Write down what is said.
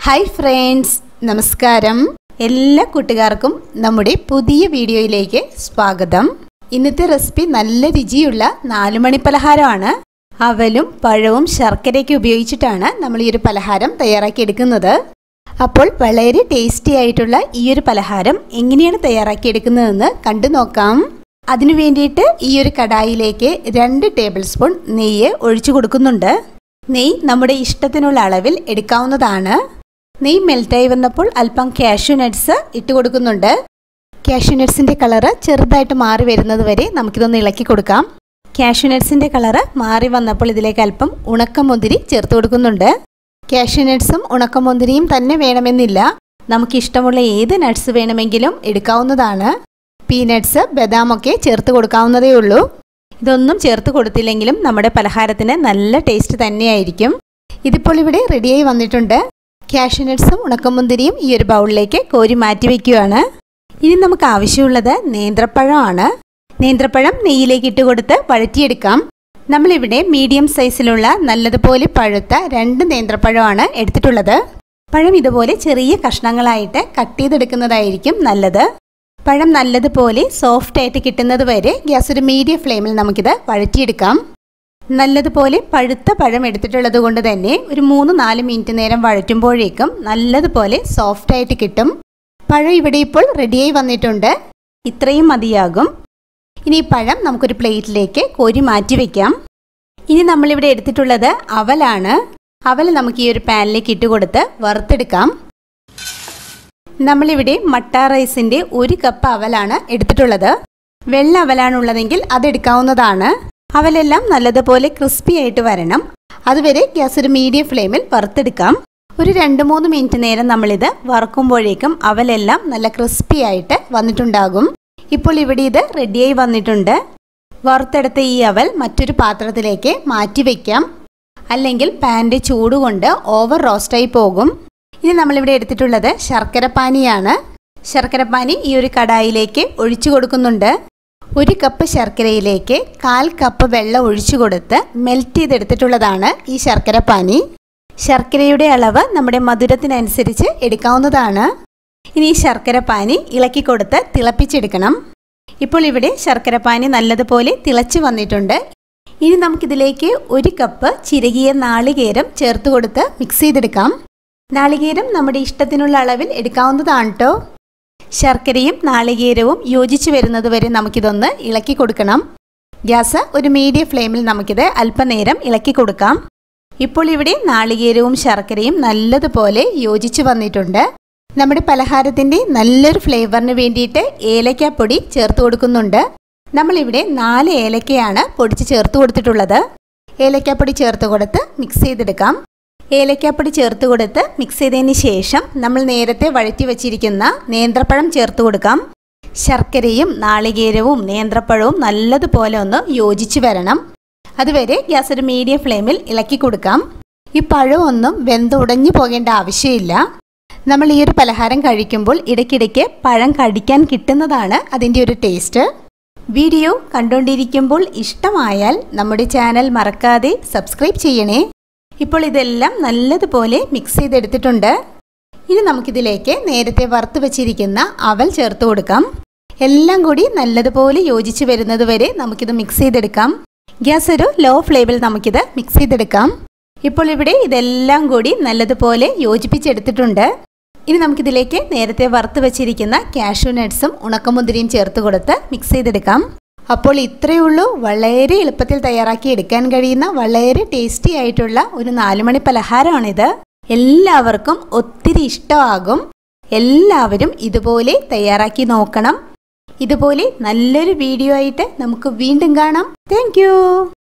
hi friends നമസ്കാരം എല്ലാ കൂട്ടുകാർക്കും നമ്മുടെ പുതിയ വീഡിയോയിലേക്ക് സ്വാഗതം ഇന്നത്തെ റെസിപ്പി നല്ല രുചിയുള്ള നാലുമണി പലഹാരമാണ് അവലും പഴവും ശർക്കരയൊക്കെ ഉപയോഗിച്ചിട്ടാണ് നമ്മൾ ഈ ഒരു പലഹാരം തയ്യാറാക്കിയെടുക്കുന്നത് അപ്പോൾ വളരെ ടേസ്റ്റി ആയിട്ടുള്ള ഈ ഒരു പലഹാരം എങ്ങനെയാണ് തയ്യാറാക്കിയെടുക്കുന്നതെന്ന് കണ്ടു നോക്കാം അതിനു വേണ്ടിയിട്ട് ഈ ഒരു കടായിലേക്ക് രണ്ട് ടേബിൾ സ്പൂൺ നെയ്യ് ഒഴിച്ചു കൊടുക്കുന്നുണ്ട് നെയ്യ് നമ്മുടെ ഇഷ്ടത്തിനുള്ള അളവിൽ എടുക്കാവുന്നതാണ് നെയ്യ് മെൽറ്റായി വന്നപ്പോൾ അല്പം കാഷ്യൂ നട്ട്സ് ഇട്ട് കൊടുക്കുന്നുണ്ട് കാഷ്യൂ നട്ട്സിൻ്റെ കളറ് ചെറുതായിട്ട് മാറി വരുന്നത് വരെ നമുക്കിതൊന്ന് ഇളക്കി കൊടുക്കാം കാഷ്യൂ നട്ട്സിൻ്റെ കളറ് മാറി വന്നപ്പോൾ ഇതിലേക്ക് അല്പം ഉണക്കമുന്തിരി ചേർത്ത് കൊടുക്കുന്നുണ്ട് കാഷ്യൂ നട്ട്സും ഉണക്കമുന്തിരിയും തന്നെ വേണമെന്നില്ല നമുക്ക് ഇഷ്ടമുള്ള ഏത് നട്ട്സ് വേണമെങ്കിലും എടുക്കാവുന്നതാണ് പീനട്ട്സ് ബദാമൊക്കെ ചേർത്ത് കൊടുക്കാവുന്നതേ ഉള്ളൂ ഇതൊന്നും ചേർത്ത് കൊടുത്തില്ലെങ്കിലും നമ്മുടെ പലഹാരത്തിന് നല്ല ടേസ്റ്റ് തന്നെയായിരിക്കും ഇതിപ്പോൾ ഇവിടെ റെഡിയായി വന്നിട്ടുണ്ട് കാഷ്യൂനട്ട്സും ഉണക്കമുന്തിരിയും ഈ ഒരു ബൗളിലേക്ക് കോരി മാറ്റി വയ്ക്കുകയാണ് ഇനി നമുക്ക് ആവശ്യമുള്ളത് നേന്ത്രപ്പഴമാണ് നേന്ത്രപ്പഴം നെയ്യിലേക്ക് ഇട്ട് കൊടുത്ത് വഴറ്റിയെടുക്കാം നമ്മളിവിടെ മീഡിയം സൈസിലുള്ള നല്ലതുപോലെ പഴുത്ത രണ്ട് നേന്ത്രപ്പഴമാണ് എടുത്തിട്ടുള്ളത് പഴം ഇതുപോലെ ചെറിയ കഷ്ണങ്ങളായിട്ട് കട്ട് ചെയ്തെടുക്കുന്നതായിരിക്കും നല്ലത് പഴം നല്ലതുപോലെ സോഫ്റ്റ് ആയിട്ട് കിട്ടുന്നത് വരെ ഗ്യാസ് ഒരു മീഡിയം ഫ്ലെയിമിൽ നമുക്കിത് വഴറ്റിയെടുക്കാം നല്ലതുപോലെ പഴുത്ത പഴം എടുത്തിട്ടുള്ളത് കൊണ്ട് തന്നെ ഒരു മൂന്ന് നാല് മിനിറ്റ് നേരം വഴറ്റുമ്പോഴേക്കും നല്ലതുപോലെ സോഫ്റ്റ് ആയിട്ട് കിട്ടും പഴം ഇവിടെ ഇപ്പോൾ റെഡിയായി വന്നിട്ടുണ്ട് ഇത്രയും മതിയാകും ഇനി ഈ പഴം നമുക്കൊരു പ്ലേറ്റിലേക്ക് കോരി മാറ്റി വയ്ക്കാം ഇനി നമ്മളിവിടെ എടുത്തിട്ടുള്ളത് അവലാണ് അവൽ നമുക്ക് ഈ ഒരു പാനിലേക്ക് ഇട്ട് കൊടുത്ത് വറുത്തെടുക്കാം നമ്മളിവിടെ മട്ട റൈസിൻ്റെ ഒരു കപ്പ് അവലാണ് എടുത്തിട്ടുള്ളത് വെള്ള അവലാണുള്ളതെങ്കിൽ അതെടുക്കാവുന്നതാണ് അവലെല്ലാം നല്ലതുപോലെ ക്രിസ്പി ആയിട്ട് വരണം അതുവരെ ഗ്യാസ് ഒരു മീഡിയം ഫ്ലെയിമിൽ വറുത്തെടുക്കാം ഒരു രണ്ട് മൂന്ന് മിനിറ്റ് നേരം നമ്മളിത് വറുക്കുമ്പോഴേക്കും അവലെല്ലാം നല്ല ക്രിസ്പി ആയിട്ട് വന്നിട്ടുണ്ടാകും ഇപ്പോൾ ഇവിടെ ഇത് റെഡിയായി വന്നിട്ടുണ്ട് വറുത്തെടുത്ത ഈ അവൽ മറ്റൊരു പാത്രത്തിലേക്ക് മാറ്റി വയ്ക്കാം അല്ലെങ്കിൽ പാൻ്റെ ചൂട് കൊണ്ട് ഓവർ റോസ്റ്റായി പോകും ഇനി നമ്മളിവിടെ എടുത്തിട്ടുള്ളത് ശർക്കരപ്പാനിയാണ് ശർക്കരപ്പാനി ഈ ഒരു കടായിലേക്ക് ഒഴിച്ചു കൊടുക്കുന്നുണ്ട് ഒരു കപ്പ് ശർക്കരയിലേക്ക് കാൽ കപ്പ് വെള്ളം ഒഴിച്ചു കൊടുത്ത് മെൽറ്റ് ചെയ്തെടുത്തിട്ടുള്ളതാണ് ഈ ശർക്കരപ്പാനി ശർക്കരയുടെ അളവ് നമ്മുടെ മധുരത്തിനനുസരിച്ച് എടുക്കാവുന്നതാണ് ഇനി ഈ ശർക്കരപ്പാനി ഇളക്കി കൊടുത്ത് തിളപ്പിച്ചെടുക്കണം ഇപ്പോൾ ഇവിടെ ശർക്കരപ്പാനി നല്ലതുപോലെ തിളച്ചു വന്നിട്ടുണ്ട് ഇനി നമുക്കിതിലേക്ക് ഒരു കപ്പ് ചിരകിയ നാളികേരം ചേർത്ത് കൊടുത്ത് മിക്സ് ചെയ്തെടുക്കാം നാളികേരം നമ്മുടെ ഇഷ്ടത്തിനുള്ള അളവിൽ എടുക്കാവുന്നതാണ് കേട്ടോ ശർക്കരയും നാളികേരവും യോജിച്ച് വരുന്നത് വരെ നമുക്കിതൊന്ന് ഇളക്കി കൊടുക്കണം ഗ്യാസ് ഒരു മീഡിയം ഫ്ലെയിമിൽ നമുക്കിത് അല്പനേരം ഇളക്കി കൊടുക്കാം ഇപ്പോൾ ഇവിടെ നാളികേരവും ശർക്കരയും നല്ലതുപോലെ യോജിച്ച് വന്നിട്ടുണ്ട് നമ്മുടെ പലഹാരത്തിൻ്റെ നല്ലൊരു ഫ്ലേവറിന് വേണ്ടിയിട്ട് ഏലക്കാപ്പൊടി ചേർത്ത് കൊടുക്കുന്നുണ്ട് നമ്മളിവിടെ നാല് ഏലക്കയാണ് പൊടിച്ച് ചേർത്ത് കൊടുത്തിട്ടുള്ളത് ഏലക്കാപ്പൊടി ചേർത്ത് കൊടുത്ത് മിക്സ് ചെയ്തെടുക്കാം ഏലക്കാപ്പൊടി ചേർത്ത് കൊടുത്ത് മിക്സ് ചെയ്തതിന് ശേഷം നമ്മൾ നേരത്തെ വഴറ്റി വച്ചിരിക്കുന്ന നേന്ത്രപ്പഴം ചേർത്ത് കൊടുക്കാം ശർക്കരയും നാളികേരവും നേന്ത്രപ്പഴവും നല്ലതുപോലെ ഒന്ന് യോജിച്ച് വരണം അതുവരെ ഗ്യാസ് ഒരു മീഡിയം ഫ്ലെയിമിൽ ഇളക്കി കൊടുക്കാം ഈ പഴമൊന്നും വെന്തുടഞ്ഞു പോകേണ്ട ആവശ്യമില്ല നമ്മൾ ഈ ഒരു പലഹാരം കഴിക്കുമ്പോൾ ഇടയ്ക്കിടയ്ക്ക് പഴം കടിക്കാൻ കിട്ടുന്നതാണ് അതിൻ്റെ ഒരു ടേസ്റ്റ് വീഡിയോ കണ്ടുകൊണ്ടിരിക്കുമ്പോൾ ഇഷ്ടമായാൽ നമ്മുടെ ചാനൽ മറക്കാതെ സബ്സ്ക്രൈബ് ചെയ്യണേ ഇപ്പോൾ ഇതെല്ലാം നല്ലതുപോലെ മിക്സ് ചെയ്തെടുത്തിട്ടുണ്ട് ഇനി നമുക്കിതിലേക്ക് നേരത്തെ വറുത്ത് വെച്ചിരിക്കുന്ന അവൽ ചേർത്ത് കൊടുക്കാം എല്ലാം കൂടി നല്ലതുപോലെ യോജിച്ച് വരുന്നത് വരെ നമുക്കിത് മിക്സ് ചെയ്തെടുക്കാം ഗ്യാസ് ഒരു ലോ ഫ്ലെയിമിൽ നമുക്കിത് മിക്സ് ചെയ്തെടുക്കാം ഇപ്പോൾ ഇവിടെ ഇതെല്ലാം കൂടി നല്ലതുപോലെ യോജിപ്പിച്ചെടുത്തിട്ടുണ്ട് ഇനി നമുക്കിതിലേക്ക് നേരത്തെ വറുത്ത് വെച്ചിരിക്കുന്ന കാഷ്യൂ നട്ട്സും ഉണക്കമുന്തിരിയും ചേർത്ത് കൊടുത്ത് മിക്സ് ചെയ്തെടുക്കാം അപ്പോൾ ഇത്രയേ ഉള്ളൂ വളരെ എളുപ്പത്തിൽ തയ്യാറാക്കി എടുക്കാൻ കഴിയുന്ന വളരെ ടേസ്റ്റി ആയിട്ടുള്ള ഒരു നാലുമണി പലഹാരമാണിത് എല്ലാവർക്കും ഒത്തിരി ഇഷ്ടമാകും എല്ലാവരും ഇതുപോലെ തയ്യാറാക്കി നോക്കണം ഇതുപോലെ നല്ലൊരു വീഡിയോ ആയിട്ട് നമുക്ക് വീണ്ടും കാണാം താങ്ക്